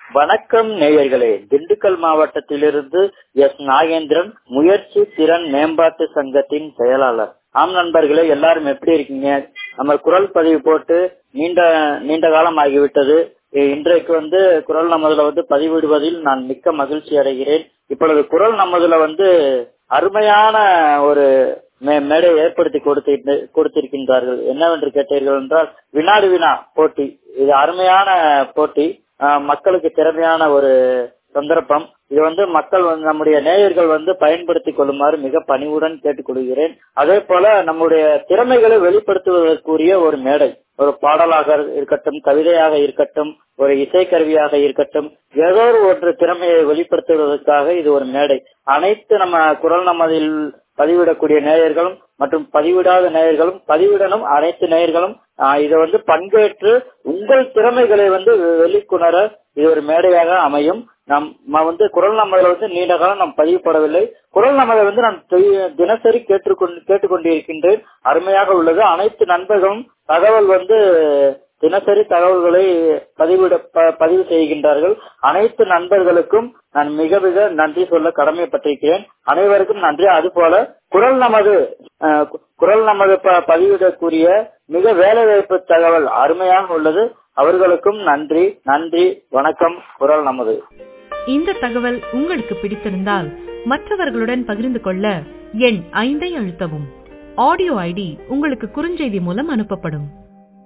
வணக்கம் நேயர்களே திண்டுக்கல் மாவட்டத்திலிருந்து எஸ் நாகேந்திரன் முயற்சி திறன் மேம்பாட்டு சங்கத்தின் செயலாளர் ஆம் நண்பர்களே எல்லாரும் எப்படி இருக்கீங்க நம்ம குரல் பதிவு போட்டு நீண்ட நீண்ட காலம் ஆகிவிட்டது இன்றைக்கு வந்து குரல் நமதுல வந்து பதிவிடுவதில் நான் மிக்க மகிழ்ச்சி அடைகிறேன் இப்பொழுது குரல் நமதுல வந்து அருமையான ஒரு மேடை ஏற்படுத்தி கொடுத்து கொடுத்திருக்கின்றார்கள் என்னவென்று கேட்டீர்கள் என்றால் வினாடி வினா போட்டி இது அருமையான போட்டி மக்களுக்கு திறமையான ஒரு சந்தர்ப்பம் இது வந்து மக்கள் நம்முடைய நேயர்கள் வந்து பயன்படுத்திக் கொள்ளுமாறு மிக பணிவுடன் கேட்டுக்கொள்கிறேன் அதே போல நம்முடைய திறமைகளை வெளிப்படுத்துவதற்குரிய ஒரு மேடை ஒரு பாடலாக இருக்கட்டும் கவிதையாக இருக்கட்டும் ஒரு இசைக்கருவியாக இருக்கட்டும் ஏதோ ஒன்று திறமையை வெளிப்படுத்துவதற்காக இது ஒரு மேடை அனைத்து நம்ம குரல் நமதில் பதிவிடக்கூடிய நேயர்களும் மற்றும் பதிவிடாத நேயர்களும் பதிவிடணும் அனைத்து நேயர்களும் இதை வந்து பங்கேற்று உங்கள் திறமைகளை வந்து வெளிக்கொணர இது ஒரு மேடையாக அமையும் நம் வந்து குரல் நமதில் வந்து நீண்ட காலம் நாம் பதிவுபடவில்லை குரல் நமதை வந்து நான் தினசரி கேட்டுக்கொண்டு கேட்டுக்கொண்டிருக்கின்றேன் அருமையாக உள்ளது அனைத்து நண்பர்களும் தகவல் வந்து தினசரி தகவல்களை பதிவிட பதிவு செய்கின்றார்கள் அனைத்து நண்பர்களுக்கும் நான் மிக மிக நன்றி சொல்ல கடமைப்பட்டிருக்கிறேன் அனைவருக்கும் நன்றி அதுபோல குரல் நமது குரல் நமது பதிவிடக்கூடிய மிக வேலை வாய்ப்பு தகவல் அருமையாக உள்ளது அவர்களுக்கும் நன்றி நன்றி வணக்கம் குரல் நமது இந்த தகவல் உங்களுக்கு பிடித்திருந்தால் மற்றவர்களுடன் பகிர்ந்து கொள்ள எண் ஐந்தை அழுத்தவும் ஆடியோ ஐடி உங்களுக்கு குறுஞ்செய்தி மூலம் அனுப்பப்படும்